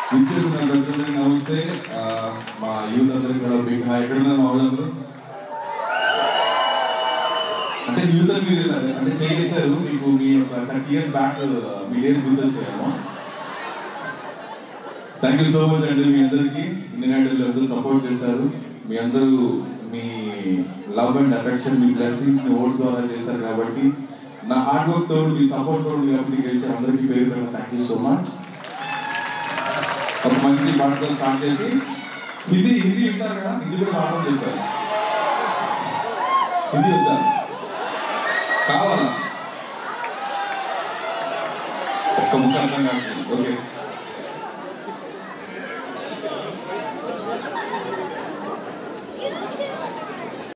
ఇచ్చేసిన అందరికీ నమస్తే ఆ, మా యూత్ అందరికి కూడా బిగ్ హాయ్ ఎక్కడ ఉన్నారు మా వాళ్ళందరూ అంటే యూత్ అని మీరు ఇలా- అంటే చేయగలుగుతారు మీకు మీ ఒక థర్టీ ఇయర్స్ బ్యాక్ మీ డేస్ గుర్తొచ్చాయేమో థ్యాంక్ యూ సో మచ్ అండి మీ అందరికీ ఇండియన్ ఐడల్ అందరూ సపోర్ట్ చేశారు మీ అందరూ మీ లవ్ అండ్ అఫెక్షన్ మీ బ్లెస్సింగ్స్ ని ఓట్ ద్వారా చేశారు కాబట్టి నా హార్డ్ వర్క్ తోడు మీ సపోర్ట్ తోడు కాబట్టి గెలిచే అందరికీ పేరు పేరు థ్యాంక్ యూ సో మచ్ ఒక మంచి పాటతో స్టార్ట్ చేసి హిందీ హిందీ వింటారు కదా హిందీ కూడా పాటలు చెప్తారు హిందీ వద్దా కావాలా ఒక్క ముక్క అర్థం కాదు ఓకే